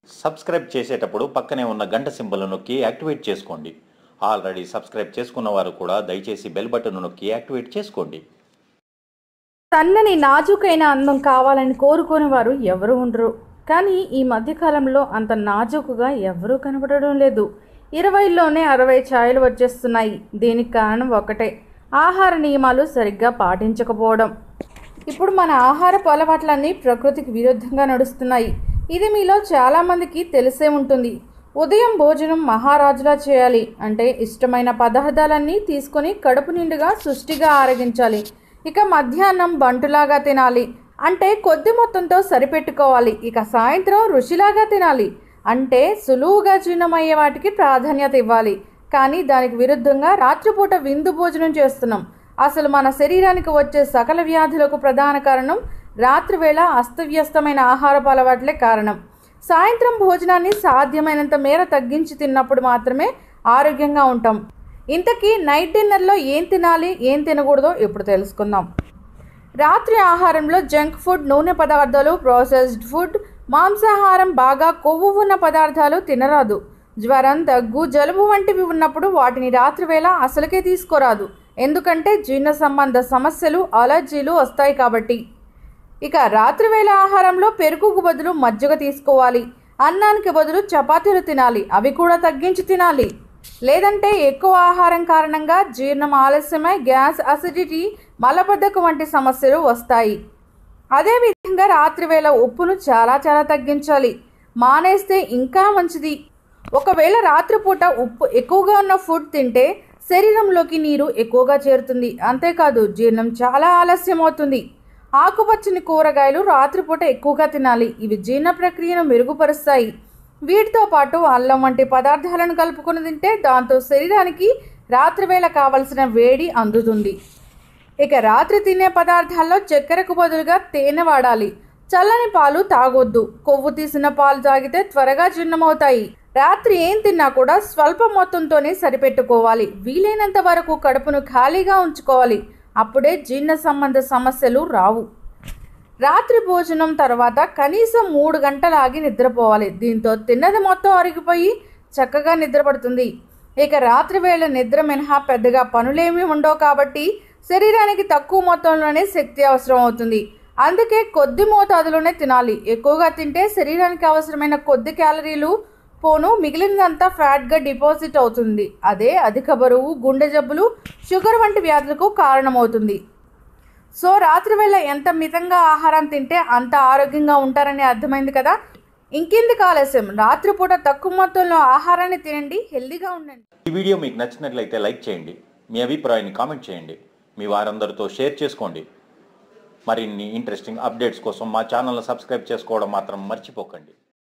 subscribe చేసేటప్పుడు పక్కనే ఉన్న గంట సింబల్ నొక్కి యాక్టివేట్ చేసుకోండి ఆల్రెడీ సబ్స్క్రైబ్ చేసుకున్న వారు కూడా దయచేసి బెల్ బటన్ నొక్కి యాక్టివేట్ చేసుకోండి సన్నని నాజూకైన అందం కావాలని కోరుకునే వారు ఎవరు ఉండరు కానీ ఈ మధ్యకాలంలో అంత నాజూకుగా ఎవరూ కనబడడం లేదు ఇరవైలోనే అరవై ఛాయలు వచ్చేస్తున్నాయి దీనికి కారణం ఒకటే ఆహార నియమాలు సరిగ్గా పాటించకపోవడం ఇప్పుడు మన ఆహారపు అలవాట్లన్నీ ప్రకృతికి విరుద్ధంగా నడుస్తున్నాయి ఇది మీలో చాలామందికి తెలిసే ఉంటుంది ఉదయం భోజనం మహారాజులా చేయాలి అంటే ఇష్టమైన పదార్థాలన్నీ తీసుకొని కడుపు నిండుగా సుష్టిగా ఆరగించాలి ఇక మధ్యాహ్నం బంటులాగా తినాలి అంటే కొద్ది మొత్తంతో సరిపెట్టుకోవాలి ఇక సాయంత్రం రుచిలాగా తినాలి అంటే సులువుగా జీర్ణమయ్యే వాటికి ప్రాధాన్యత ఇవ్వాలి కానీ దానికి విరుద్ధంగా రాత్రిపూట విందు భోజనం చేస్తున్నాం అసలు మన శరీరానికి వచ్చే సకల వ్యాధులకు ప్రధాన కారణం రాత్రివేళ అస్తవ్యస్తమైన ఆహారపు అలవాట్లే కారణం సాయంత్రం భోజనాన్ని సాధ్యమైనంత మేర తగ్గించి తిన్నప్పుడు మాత్రమే ఆరోగ్యంగా ఉంటాం ఇంతకీ నైట్ డిన్నర్లో ఏం తినాలి ఏం తినకూడదో ఇప్పుడు తెలుసుకుందాం రాత్రి ఆహారంలో జంక్ ఫుడ్ నూనె పదార్థాలు ప్రాసెస్డ్ ఫుడ్ మాంసాహారం బాగా కొవ్వు ఉన్న పదార్థాలు తినరాదు జ్వరం దగ్గు జలుబు వంటివి ఉన్నప్పుడు వాటిని రాత్రి వేళ అసలుకే తీసుకోరాదు ఎందుకంటే జీర్ణ సంబంధ సమస్యలు అలర్జీలు వస్తాయి కాబట్టి ఇక రాత్రివేళ ఆహారంలో పెరుగుకు బదులు మజ్జిగ తీసుకోవాలి అన్నానికి బదులు చపాతీలు తినాలి అవి కూడా తగ్గించి తినాలి లేదంటే ఎక్కువ ఆహారం కారణంగా జీర్ణం ఆలస్యమై గ్యాస్ అసిడిటీ మలబద్ధకం వంటి సమస్యలు వస్తాయి అదేవిధంగా రాత్రివేళ ఉప్పును చాలా చాలా తగ్గించాలి మానేస్తే ఇంకా మంచిది ఒకవేళ రాత్రిపూట ఉప్పు ఎక్కువగా ఉన్న ఫుడ్ తింటే శరీరంలోకి నీరు ఎక్కువగా చేరుతుంది అంతేకాదు జీర్ణం చాలా ఆలస్యం అవుతుంది ఆకుపచ్చని కూరగాయలు రాత్రిపూట ఎక్కువగా తినాలి ఇవి జీర్ణ ప్రక్రియను మెరుగుపరుస్తాయి వీటితో పాటు అల్లం వంటి పదార్థాలను కలుపుకొని తింటే దాంతో శరీరానికి రాత్రివేళ కావలసిన వేడి అందుతుంది ఇక రాత్రి తినే పదార్థాల్లో చక్కెరకు బదులుగా తేనె వాడాలి చల్లని పాలు తాగొద్దు కొవ్వు తీసిన పాలు తాగితే త్వరగా జీర్ణమవుతాయి రాత్రి ఏం తిన్నా కూడా స్వల్ప మొత్తంతోనే సరిపెట్టుకోవాలి వీలైనంత వరకు కడుపును ఖాళీగా ఉంచుకోవాలి అప్పుడే జీర్ణ సంబంధ సమస్యలు రావు రాత్రి భోజనం తర్వాత కనీసం మూడు గంటలు ఆగి నిద్రపోవాలి దీంతో తిన్నది మొత్తం అరిగిపోయి చక్కగా నిద్రపడుతుంది ఇక రాత్రి వేళ నిద్ర మినహా పెద్దగా పనులేమీ ఉండవు కాబట్టి శరీరానికి తక్కువ మొత్తంలోనే శక్తి అవసరం అవుతుంది అందుకే కొద్ది మోతాదులోనే తినాలి ఎక్కువగా తింటే శరీరానికి అవసరమైన కొద్ది క్యాలరీలు పోను మిగిలినదంతా ఫ్యాట్గా డిపాజిట్ అవుతుంది అదే అధిక బరువు గుండె జబ్బులు షుగర్ వంటి వ్యాధులకు కారణమవుతుంది సో రాత్రి వేళ ఎంత మితంగా ఆహారం తింటే అంత ఆరోగ్యంగా ఉంటారని అర్థమైంది కదా ఇంకెందుకు ఆలస్యం రాత్రిపూట తక్కువ మొత్తంలో ఆహారాన్ని తినండి హెల్దీగా ఉండండి ఈ వీడియో మీకు నచ్చినట్లయితే లైక్ చేయండి మీ అభిప్రాయాన్ని కామెంట్ చేయండి మీ వారందరితో షేర్ చేసుకోండి మరిన్ని ఇంట్రెస్టింగ్ అప్డేట్స్ కోసం మా ఛానల్ని సబ్స్క్రైబ్ చేసుకోవడం మాత్రం మర్చిపోకండి